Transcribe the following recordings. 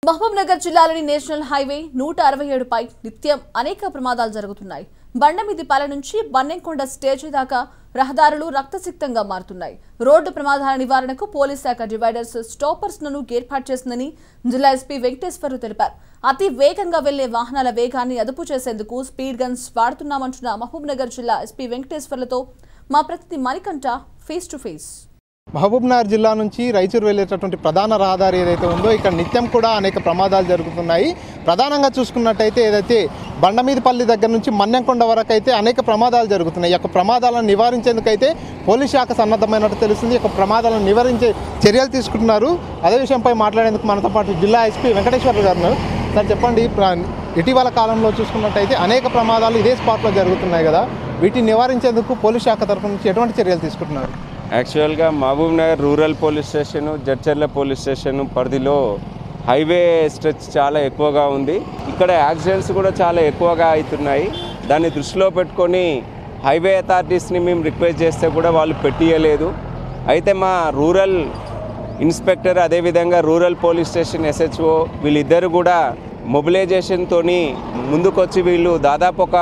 మహబూబ్ నగర్ జిల్లాలోని national highway నూట అరవై ఏడుపై నిత్యం అనేక ప్రమాదాలు జరుగుతున్నాయి బండమీదిపాల నుంచి బన్నెంకొండ స్టేజీ దాకా రహదారులు రక్తసిక్తంగా మారుతున్నాయి రోడ్డు ప్రమాదాల నివారణకు పోలీస్ శాఖ డివైడర్స్ స్టాపర్స్ లను ఏర్పాటు చేసిందని జిల్లా ఎస్పీ వెంకటేశ్వర్లు తెలిపారు అతి వేగంగా వెళ్లే వాహనాల వేగాన్ని అదుపు చేసేందుకు స్పీడ్ గన్స్ వాడుతున్నామంటున్న మహబూబ్ నగర్ జిల్లా ఎస్పీ వెంకటేశ్వర్లతో మా ప్రతినిధి Manikanta face to face Mahbubnagar జిల్లా నుంచి రైచూరు వెళ్ళేటటువంటి ప్రధాన రహదారి ఏదైతే ఉందో ఇక్కడ నిత్యం కూడా అనేక ప్రమాదాలు జరుగుతున్నాయి ప్రధానంగా చూసుకున్నట్టయితే ఏదైతే బండమీదపల్లి దగ్గర నుంచి మన్నెంకొండ వరకు అయితే అనేక ప్రమాదాలు జరుగుతున్నాయి ఈ యొక్క ప్రమాదాలను నివారించేందుకైతే పోలీస్ శాఖ సన్నద్ధమైనట్టు తెలుస్తుంది ఈ యొక్క ప్రమాదాలను నివారించే చర్యలు తీసుకుంటున్నారు అదే విషయంపై మాట్లాడేందుకు మనతో పాటు జిల్లా ఎస్పీ వెంకటేశ్వర గారు ఉన్నారు. సార్ చెప్పండి ప్ర- ఇటీవల కాలంలో చూసుకున్నట్టయితే అనేక ప్రమాదాలు ఇదే స్పాట్లో జరుగుతున్నాయి కదా వీటిని నివారించేందుకు పోలీస్ శాఖ తరఫు నుంచి ఎటువంటి చర్యలు తీసుకుంటున్నారు యాక్చువల్గా Mahbubnagar rural police station Jadcherla police station పరిధిలో హైవే స్ట్రెచ్ చాలా ఎక్కువగా ఉంది ఇక్కడ యాక్సిడెంట్స్ కూడా చాలా ఎక్కువగా అవుతున్నాయి దాన్ని దృష్టిలో పెట్టుకొని హైవే అథారిటీస్ని మేము రిక్వెస్ట్ చేస్తే కూడా వాళ్ళు పెట్టియలేదు అయితే మా రూరల్ ఇన్స్పెక్టర్ అదేవిధంగా రూరల్ పోలీస్ స్టేషన్ ఎస్హెచ్ఓ వీళ్ళిద్దరు కూడా మొబిలైజేషన్తో ముందుకొచ్చి వీళ్ళు దాదాపు ఒక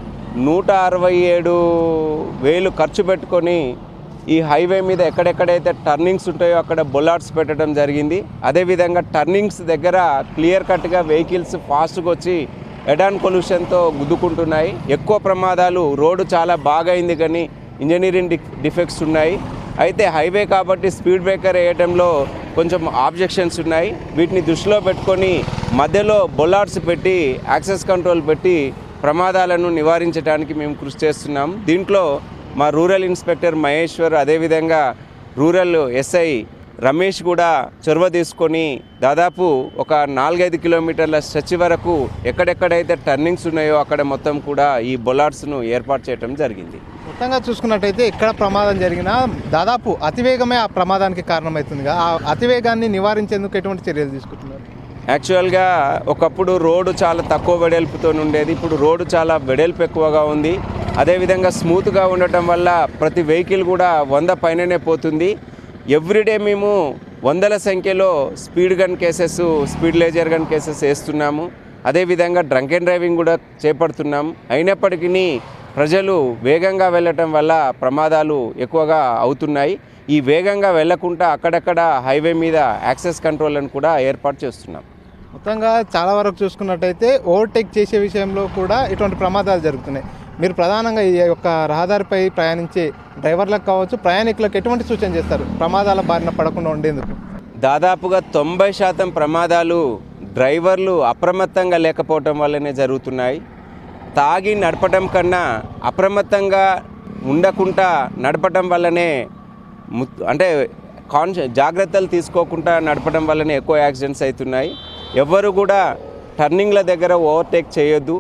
నూట అరవై ఏడు వేలు ఖర్చు పెట్టుకొని ఈ హైవే మీద ఎక్కడెక్కడైతే టర్నింగ్స్ ఉంటాయో అక్కడ బొలాట్స్ పెట్టడం జరిగింది అదేవిధంగా టర్నింగ్స్ దగ్గర క్లియర్ కట్గా వెహికల్స్ ఫాస్ట్గా వచ్చి ఎడాన్ పొల్యూషన్తో గుద్దుకుంటున్నాయి ఎక్కువ ప్రమాదాలు రోడ్డు చాలా బాగా అయింది కానీ ఇంజనీరింగ్ డి డిఫెక్ట్స్ ఉన్నాయి అయితే హైవే కాబట్టి స్పీడ్ బ్రేకర్ వేయడంలో కొంచెం ఆబ్జెక్షన్స్ ఉన్నాయి వీటిని దృష్టిలో పెట్టుకొని మధ్యలో బొలాట్స్ పెట్టి యాక్సెస్ కంట్రోల్ పెట్టి ప్రమాదాలను నివారించడానికి మేము కృషి చేస్తున్నాం దీంట్లో మా రూరల్ ఇన్స్పెక్టర్ మహేశ్వర్ అదేవిధంగా రూరల్ ఎస్ఐ రమేష్ కూడా చొరవ తీసుకొని దాదాపు ఒక నాలుగైదు కిలోమీటర్ల స్ట్రెచ్ వరకు ఎక్కడెక్కడైతే టర్నింగ్స్ ఉన్నాయో అక్కడ మొత్తం కూడా ఈ బొలాట్స్ను ఏర్పాటు చేయడం జరిగింది మొత్తంగా చూసుకున్నట్టయితే ఎక్కడ ప్రమాదం జరిగినా దాదాపు అతివేగమే ఆ ప్రమాదానికి కారణమవుతుంది ఆ అతివేగాన్ని నివారించేందుకు ఎటువంటి చర్యలు తీసుకుంటున్నారు యాక్చువల్గా ఒకప్పుడు రోడ్డు చాలా తక్కువ వెడల్పుతో ఉండేది ఇప్పుడు రోడ్డు చాలా వెడల్పు ఎక్కువగా ఉంది అదేవిధంగా స్మూత్గా ఉండటం వల్ల ప్రతి వెహికల్ కూడా వంద పైననే పోతుంది ఎవ్రీడే మేము వందల సంఖ్యలో speed gun cases speed laser gun cases వేస్తున్నాము అదేవిధంగా డ్రంక్ అండ్ డ్రైవింగ్ కూడా చేపడుతున్నాం అయినప్పటికీ ప్రజలు వేగంగా వెళ్ళటం వల్ల ప్రమాదాలు ఎక్కువగా అవుతున్నాయి ఈ వేగంగా వెళ్లకుండా అక్కడక్కడ హైవే మీద యాక్సెస్ కంట్రోల్ని కూడా ఏర్పాటు చేస్తున్నాం మొత్తంగా చాలా వరకు చూసుకున్నట్టయితే ఓవర్టేక్ చేసే విషయంలో కూడా ఇటువంటి ప్రమాదాలు జరుగుతున్నాయి మీరు ప్రధానంగా ఈ యొక్క రహదారిపై ప్రయాణించే డ్రైవర్లకు కావచ్చు ప్రయాణికులకు ఎటువంటి సూచన చేస్తారు ప్రమాదాల బారిన పడకుండా ఉండేందుకు దాదాపుగా తొంభై శాతం ప్రమాదాలు డ్రైవర్లు అప్రమత్తంగా లేకపోవటం వల్లనే జరుగుతున్నాయి తాగి నడపటం కన్నా అప్రమత్తంగా ఉండకుండా నడపటం వల్లనే ము- అంటే కాన్ష జాగ్రత్తలు తీసుకోకుండా నడపడం వల్లనే ఎక్కువ యాక్సిడెంట్స్ అవుతున్నాయి ఎవ్వరు కూడా టర్నింగ్ల దగ్గర ఓవర్టేక్ చేయొద్దు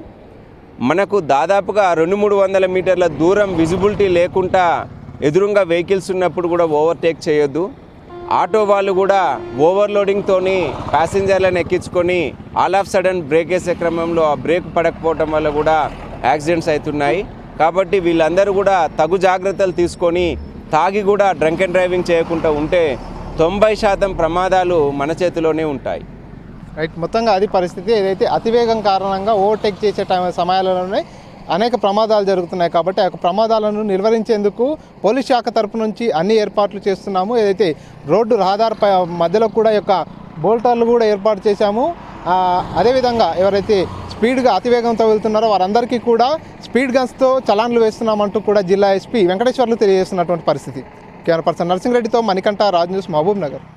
మనకు దాదాపుగా రెండు మూడు వందల మీటర్ల దూరం విజిబిలిటీ లేకుండా ఎదురుగా వెహికల్స్ ఉన్నప్పుడు కూడా ఓవర్టేక్ చేయొద్దు ఆటో వాళ్ళు కూడా ఓవర్లోడింగ్తోని ప్యాసింజర్లను ఎక్కించుకొని ఆల్ ఆఫ్ సడన్ బ్రేక్ వేసే క్రమంలో ఆ బ్రేక్ పడకపోవటం వల్ల కూడా యాక్సిడెంట్స్ అవుతున్నాయి కాబట్టి వీళ్ళందరూ కూడా తగు జాగ్రత్తలు తీసుకొని తాగి కూడా డ్రంక్ అండ్ డ్రైవింగ్ చేయకుండా ఉంటే తొంభై శాతం ప్రమాదాలు మన చేతిలోనే ఉంటాయి రైట్ మొత్తంగా అది పరిస్థితి ఏదైతే అతివేగం కారణంగా ఓవర్టేక్ చేసే టైం సమయాలలోనే అనేక ప్రమాదాలు జరుగుతున్నాయి కాబట్టి ఆ యొక్క ప్రమాదాలను నిర్వహించేందుకు పోలీస్ శాఖ తరపు నుంచి అన్ని ఏర్పాట్లు చేస్తున్నాము ఏదైతే రోడ్డు రహదారి పై మధ్యలో కూడా ఈ యొక్క బోల్టర్లు కూడా ఏర్పాటు చేశాము ఆ, అదేవిధంగా ఎవరైతే స్పీడ్గా అతివేగంతో వెళ్తున్నారో వారందరికీ కూడా స్పీడ్ గన్స్తో చలాన్లు వేస్తున్నామంటూ కూడా జిల్లా ఎస్పీ వెంకటేశ్వర్లు తెలియజేస్తున్నటువంటి పరిస్థితి కెమెరా పర్సన్ నర్సింగ్ రెడ్డితో మణికంఠ రాజ్ న్యూస్ మహబూబ్ నగర్